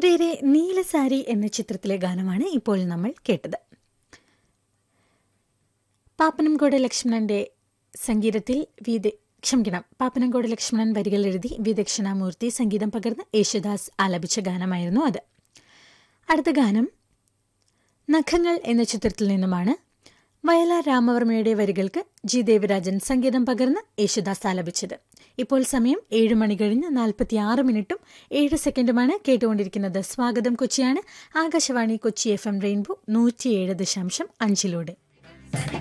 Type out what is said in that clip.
പ്രിയരെ നീലസാരി എന്ന ചിത്രത്തിലെ ഗാനമാണ് ഇപ്പോൾ നമ്മൾ കേട്ടത് പാപ്പനംകോട് ലക്ഷ്മണന്റെ സംഗീതത്തിൽ വീത ക്ഷമിക്കണം പാപ്പനംകോട് ലക്ഷ്മണൻ വരികൾ എഴുതി വിദക്ഷണാമൂർത്തി സംഗീതം പകർന്ന് യേശുദാസ് ആലപിച്ച ഗാനമായിരുന്നു അത് അടുത്ത ഗാനം നഖങ്ങൾ എന്ന ചിത്രത്തിൽ നിന്നുമാണ് വയലാർ രാമവർമ്മയുടെ വരികൾക്ക് ജി ദേവരാജൻ സംഗീതം പകർന്ന് യേശുദാസ് ആലപിച്ചത് ഇപ്പോൾ സമയം ഏഴ് മണി കഴിഞ്ഞ് നാൽപ്പത്തി ആറ് മിനിറ്റും ഏഴ് സെക്കൻഡുമാണ് കേട്ടുകൊണ്ടിരിക്കുന്നത് സ്വാഗതം കൊച്ചിയാണ് Akashvani Kochi F M rainbow നൂറ്റിയേഴ് ദശാംശം അഞ്ചിലൂടെ